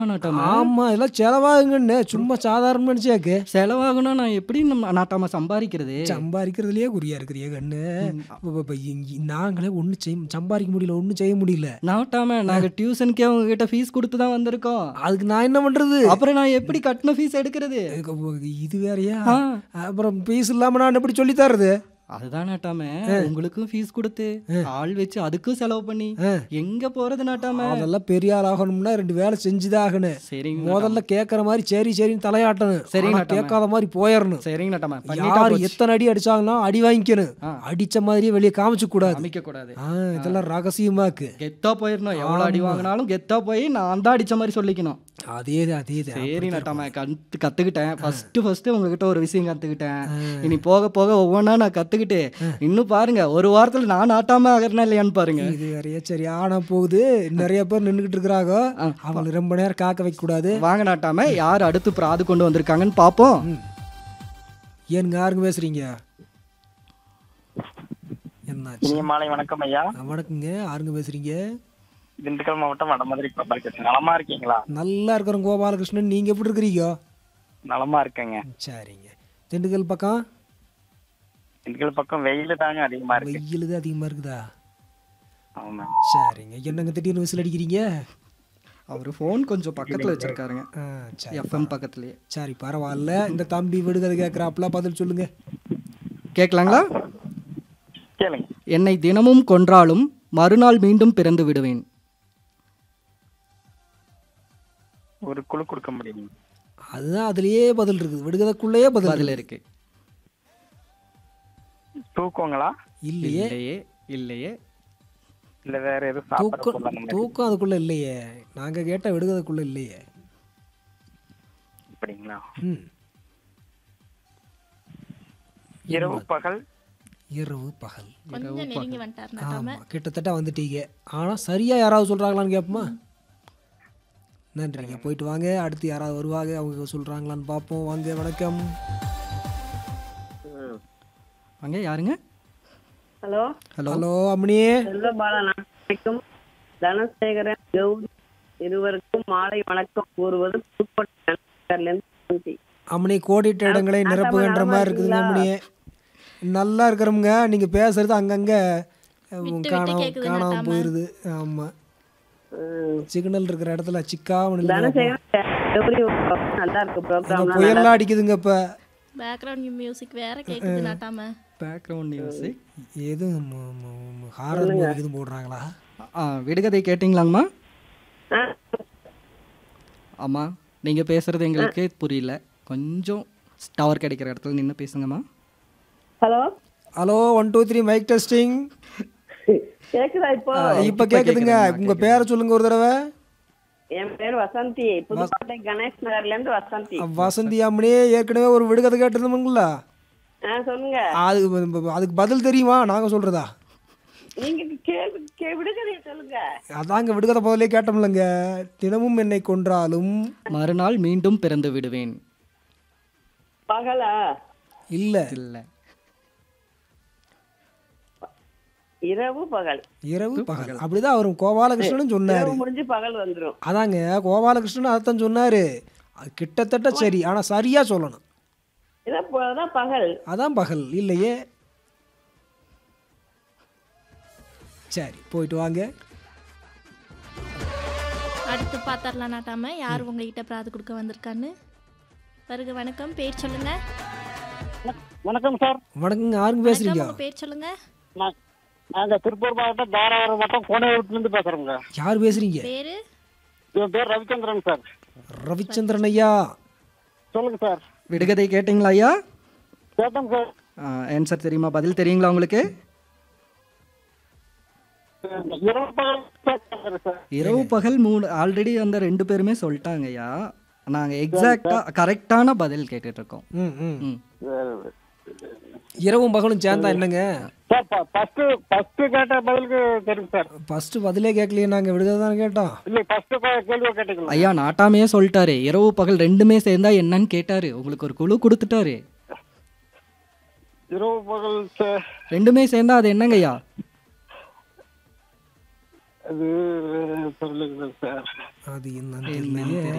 நாட்டாம ஆமா இதெல்லாம் செலவாகுங்கன்னு சும்மா சாதாரண மனுஷியாக்கு செலவாகணும் நான் எப்படி நம்ம நாட்டாம சம்பாதிக்கிறது சம்பாதிக்கிறதுலயே குறியா இருக்கிறிய கண்ணு இப்ப- இப்ப இங்க- நாங்களே ஒன்றும் செய்ய சம்பாதிக்க முடியல ஒன்றும் செய்ய முடியல நாட்டாம நாங்க டியூஷனுக்கே உங்ககிட்ட ஃபீஸ் கொடுத்து தான் வந்திருக்கோம் அதுக்கு நான் என்ன பண்றது அப்புறம் நான் எப்படி கட்டின ஃபீஸ் எடுக்கிறது இதுக்கு- இது வேறயா ஆ. அப்புறம் பீஸ் இல்லாம நான் எப்படி சொல்லி தர்றது அதுதான் நாட்டாம உங்களுக்கும் ஃபீஸ் கொடுத்து ஆள் வச்சு அதுக்கும் செலவு பண்ணி எங்க போறது நாட்டாம அதெல்லாம் பெரிய ஆள் ஆகணும்னா ரெண்டு வேலை செஞ்சுதான் ஆகணும் சரிங்க முதல்ல கேட்கற மாதிரி சரி சரின்னு தலையாட்டணும் சரிங்க ஆனா நாட்டாம. கேட்காத மாதிரி போயிடணும் சரிங்க நாட்டாம பண்ணிட்டா யார் போச்சு. எத்தனை அடி அடிச்சாங்கன்னா அடி வாங்கிக்கணும் ஆ. அடிச்ச மாதிரியே வெளியே காமிச்சு கூடாது அமைக்க கூடாது ஆ, இதெல்லாம் ரகசியமாக்கு கெத்தா போயிடணும் எவ்வளவு அடி வாங்கினாலும் கெத்தா போய் நான் தான் அடிச்ச மாதிரி சொல்லிக்கணும் அதே அதே சரி நட்டாம கத்து கத்துக்கிட்டேன் ஃபர்ஸ்ட் ஃபர்ஸ்ட் உங்ககிட்ட ஒரு விஷயம் கத்துக்கிட்டேன் இனி போக போக ஒவ்வொன்றா நான் கத்துக்கிட்டு இன்னும் பாருங்க ஒரு வாரத்துல நான் நாட்டாம ஆகிறேனா இல்லையான்னு பாருங்க இது வேறைய சரி ஆனா போகுது நிறைய பேர் நின்றுகிட்டு இருக்கிறாங்க அவங்களை ரொம்ப நேரம் காக்க வைக்க கூடாது வாங்க நாட்டாம யார் அடுத்து பிராது கொண்டு வந்திருக்காங்கன்னு பாப்போம் ஏனுங்க யாருங்க பேசுறீங்க என்னாச்சு இனிய மாலை வணக்கம் ஐயா ஆ, வணக்கங்க யாருங்க பேசுறீங்க திண்டுக்கல் மாவட்டம் வடமதுரை பக்கம் நலமா இருக்கீங்களா நல்லா இருக்கிறோம் கோபாலகிருஷ்ணன் நீங்க எப்படி இருக்கிறீங்க நலமா இருக்கேங்க சரிங்க திண்டுக்கல் பக்கம் திண்டுக்கல் பக்கம் வெயில் தாங்க அதிகமா இருக்கு வெயில் தான் அதிகமா இருக்குதா ஆமா சரிங்க என்னங்க திடீர்னு விசில் அடிக்கிறீங்க அவர் ஃபோன் கொஞ்சம் பக்கத்துல வச்சிருக்காருங்க ஆ, சரி எஃப்எம் பக்கத்துலயே சரி பரவாயில்ல இந்த தம்பி விடுகதை கேட்குறாப்புல பதில் சொல்லுங்க கேட்கலாங்களா கேளுங்க என்னை தினமும் கொன்றாலும் மறுநாள் மீண்டும் பிறந்து விடுவேன் ஒரு குழு கொடுக்க முடியும் அதுதான் அதுலயே பதில் இருக்குது விடுகதைக்குள்ளேயே பதில் பதில் இருக்கு. இருக்கு தூக்கங்களா இல்லையே இல்லையே இல்லையே இல்ல வேற எதுவும் சாப்பிட தூக்கம் பொருள் அந்த மாதிரி தூக்கம் அதுக்குள்ள இல்லையே நாங்க கேட்ட விடுகதைக்குள்ள இல்லையே அப்படிங்களா ம் இரவு பகல் இரவு பகல் கொஞ்சம் நெருங்கி வந்துட்டார் நட்டாம ஆமா கிட்டத்தட்ட வந்துட்டீங்க ஆனா சரியா யாராவது சொல்றாங்களான்னு கேட்போமா நன்றிங்க போயிட்டு வாங்க அடுத்து யாராவது வருவாங்க அவங்க சொல்றாங்களான்னு பார்ப்போம் வாங்க வணக்கம் வாங்க யாருங்க ஹலோ ஹலோ ஹலோ அம்மணியே செல்லபாலனுக்கும் தனசேகரன் கௌரி இருவருக்கும் மாலை வணக்கம் கூறுவது புதுக்கோட்டை நகர்லேருந்து சாந்தி. அம்மணி கோடிட்ட இடங்களை நான் நிரப்புகின்ற நலமா மாதிரி இருக்குதுங்க இருக்கீங்களா? அம்மணியே நல்லா இருக்கிறோமுங்க நீங்க பேசுறது அங்கங்க அஹ், விட்டு காணாம கேக்குது காணாம நட்டாம. போயிருது ஆமா ம். சிக்னல் இருக்கிற இடத்துல சிக்காம நில்லுங்க. தனசேகரன் கௌரி ஒரு பக்கம் நல்லா இருக்கு அங்க ப்ரோக்ராம் புயல்லாம் அடிக்குதுங்க இப்ப பேக்ரவுண்ட் மியூசிக் வேற கேக்குது நட்டாம பேக்ரவுண்ட் மியூசிக் எது ஹாரர் மூவி எதுவும் போடுறாங்களா ஆ விடுகதை கேட்டிங்களாங்கம்மா ஆமா நீங்க பேசுறது எங்களுக்கு புரியல கொஞ்சம் டவர் கிடைக்கிற இடத்துல நின்று பேசுங்கம்மா hello hello one two three mike testing கேக்குதா இப்போ இப்ப கேக்குதுங்க உங்க பேரை சொல்லுங்க ஒரு தடவை என் பேர் வசந்தி புதுக்கோட்டை கணேஷ் நகர்ல இருந்து வசந்தி வசந்தி அம்மனியே ஏற்கனவே ஒரு விடுகதை கேட்டிருந்தோமுங்களா ஆ சொல்லுங்க அது அதுக்கு பதில் தெரியுமா நாங்க சொல்றதா நீங்க கேள்வி கே- விடுகதையை சொல்லுங்க அதாங்க விடுகதை பதிலே கேட்டோம்லங்க தினமும் என்னை கொன்றாலும் மறுநாள் மீண்டும் பிறந்து விடுவேன் பகலா இல்ல இல்ல இரவு பகல் இரவு பகல் அப்படிதான் அவர் கோபாலகிருஷ்ணனும் சொன்னாரு இரவு முடிஞ்சு பகல் வந்துரும் அதாங்க கோபாலகிருஷ்ணன் அதைத்தான் சொன்னாரு அது கிட்டத்தட்ட சரி ஆனா சரியா சொல்லணும் இதான் ப- அதான் பகல் அதான் பகல் இல்லையே சரி போயிட்டு வாங்க அடுத்து பாத்தரலாம் நாட்டாம யார் உங்ககிட்ட பிராது கொடுக்க வந்திருக்கான்னு வருக வணக்கம் பேர் சொல்லுங்க வணக்கம் சார் வணக்கங்க யாருங்க வணக்கம் பேசுறீங்க உங்க பேர் சொல்லுங்க நான் நாங்க திருப்பூர் மாவட்டம் தாராபுரம் மாவட்டம் கோனையூர்லேருந்து பேசுறோங்க யார் பேசுறீங்க பேரு என் பேர் ரவிச்சந்திரன் சார் ரவிச்சந்திரன் ஐயா சொல்லுங்க சார் விடுகதை கேட்டிங்களா ஐயா கேட்டோம் சார் ஆன்சர் தெரியுமா பதில் தெரியுங்களா உங்களுக்கு இரவு பகல் கேட்கறேன் சார் இரவு பகல் மூணு ஆல்ரெடி அந்த ரெண்டு பேருமே சொல்லிட்டாங்க ஐயா நாங்க எக்ஸாக்டா கரெக்டான பதில் கேட்டுட்டு இருக்கோம் ம் ம் ம் இரவும் பகலும் சேர்ந்தா என்னங்க சார் ஃபர்ஸ்ட் ஃபர்ஸ்ட் கேட்ட பதிலுக்கு தெரியும் சார் ஃபர்ஸ்ட் பதிலே கேட்கலையே நாங்க விடுதலை தானே கேட்டோம் இல்லை ஃபர்ஸ்ட் கேள்வி கேட்டீங்களா ஐயா நாட்டாமையே சொல்லிட்டாரு இரவு பகல் ரெண்டுமே சேர்ந்தா என்னன்னு கேட்டாரு உங்களுக்கு ஒரு குழு கொடுத்துட்டாரு இரவு பகல் சார் ரெண்டுமே சேர்ந்தா அது என்னங்க ஐயா அது சொல்லுங்க சார் அது என்னன்னு தெரியலையே